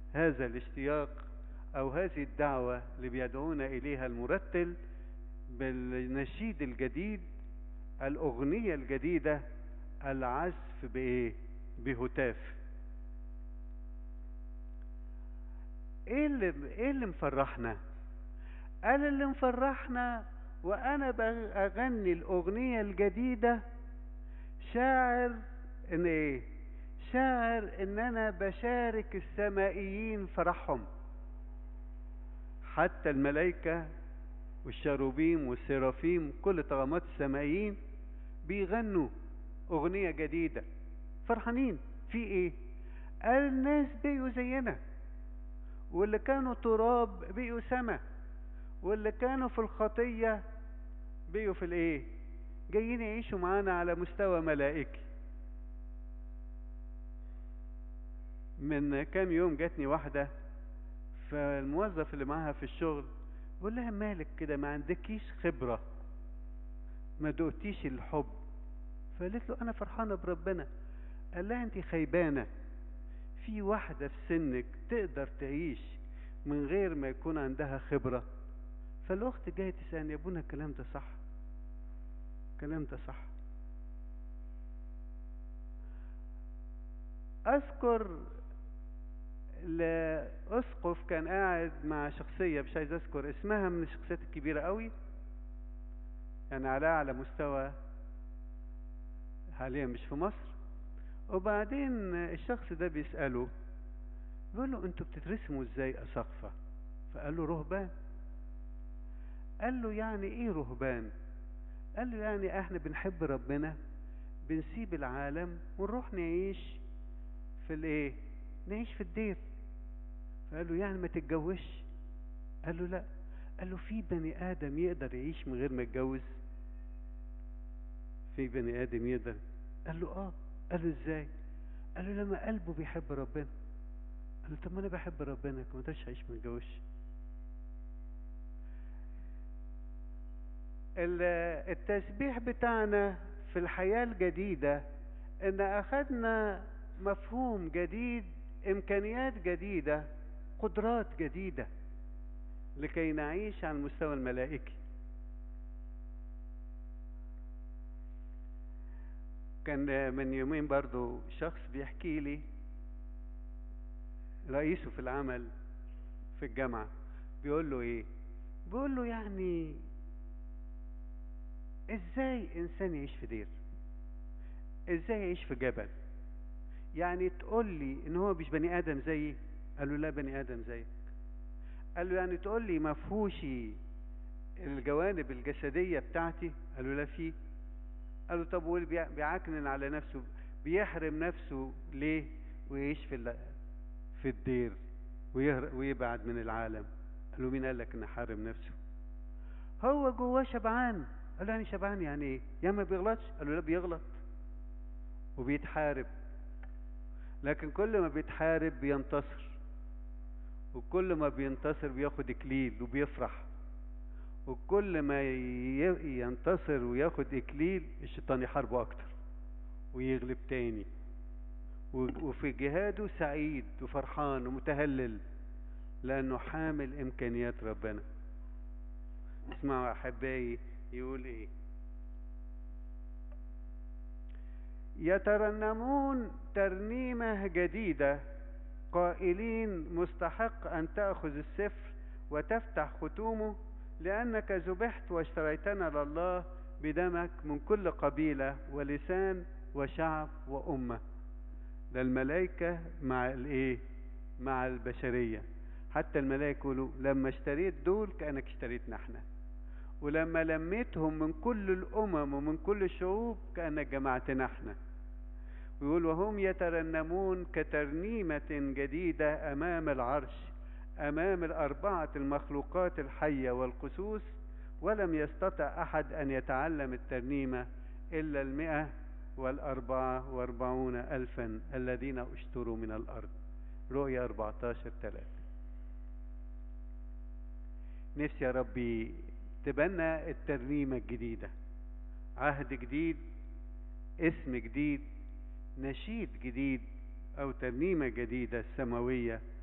هذا الاشتياق أو هذه الدعوة اللي بيدعونا إليها المرتل بالنشيد الجديد الأغنية الجديدة العزف بإيه؟ بهتاف إيه اللي إيه اللي مفرحنا؟ قال اللي مفرحنا وأنا بغني الأغنية الجديدة شاعر إن إيه؟ شاعر إن أنا بشارك السمائيين فرحهم حتى الملائكة والشاروبيم والسرافيم كل طغمات السمائيين بيغنوا أغنية جديدة فرحانين في إيه؟ قال الناس بقوا زينا واللي كانوا تراب بقوا سما واللي كانوا في الخطية بقوا في الإيه؟ جايين يعيشوا معانا على مستوى ملائكي من كام يوم جاتني واحدة فالموظف اللي معاها في الشغل بقول لها مالك كده ما عندكيش خبرة ما دقتيش الحب فقالت له انا فرحانة بربنا قال لها انت خيبانة في واحدة في سنك تقدر تعيش من غير ما يكون عندها خبرة فالاخت جاية تسألني يا ابونا الكلام ده صح الكلام ده صح اذكر لأسقف كان قاعد مع شخصية مش عايز أذكر اسمها من الشخصيات الكبيرة قوي يعني على أعلى مستوى حاليا مش في مصر وبعدين الشخص ده بيسأله بيقول له انتوا بتترسموا ازاي أساقفة فقال له رهبان قال له يعني ايه رهبان قال له يعني احنا بنحب ربنا بنسيب العالم ونروح نعيش في الايه نعيش في الدير فقال له يعني ما تتجوزش قال له لا قال له في بني ادم يقدر يعيش من غير ما يتجوز في بني ادم يقدر قال له اه قال له ازاي قال له لما قلبه بيحب ربنا قال له طب ما انا بحب ربنا ما تقدرش اعيش ما اتجوزش التسبيح بتاعنا في الحياة الجديدة ان اخذنا مفهوم جديد امكانيات جديدة قدرات جديدة لكي نعيش على المستوى الملائكي كان من يومين برضو شخص بيحكي لي رئيسه في العمل في الجامعة بيقول له ايه بيقول له يعني ازاي انسان يعيش في دير ازاي يعيش في جبل يعني تقول لي ان هو مش بني ادم زيي قال له لا بني ادم زيك قال له يعني تقول لي ما فيهوش الجوانب الجسديه بتاعتي قال له لا فيه قال له طب واللي بيعكنن على نفسه بيحرم نفسه ليه ويعيش في في الدير ويبعد من العالم قال له مين قال لك ان حارم نفسه هو جواه شبعان قال له يعني شبعان يعني ايه يعني ما بيغلطش قال له لا بيغلط وبيتحارب لكن كل ما بيتحارب بينتصر وكل ما بينتصر بياخد اكليل وبيفرح وكل ما ينتصر وياخد اكليل الشيطان يحاربه اكتر ويغلب تاني وفي جهاده سعيد وفرحان ومتهلل لانه حامل امكانيات ربنا اسمعوا احبائي يقول ايه يترنمون ترنيمه جديده قائلين مستحق ان تاخذ السفر وتفتح ختومه لانك ذبحت واشتريتنا لله بدمك من كل قبيله ولسان وشعب وامه ده الملائكه مع الايه مع البشريه حتى الملائكه يقولوا لما اشتريت دول كانك اشتريتنا احنا ولما لميتهم من كل الامم ومن كل الشعوب كانك جمعتنا احنا ويقول وهم يترنمون كترنيمة جديدة أمام العرش أمام الأربعة المخلوقات الحية والقسوس ولم يستطع أحد أن يتعلم الترنيمة إلا المئة والأربعة وأربعون ألفا الذين اشتروا من الأرض رؤيا 14 ثلاثة نفسي يا ربي تبنى الترنيمة الجديدة عهد جديد اسم جديد نشيد جديد او ترنيمه جديده سماويه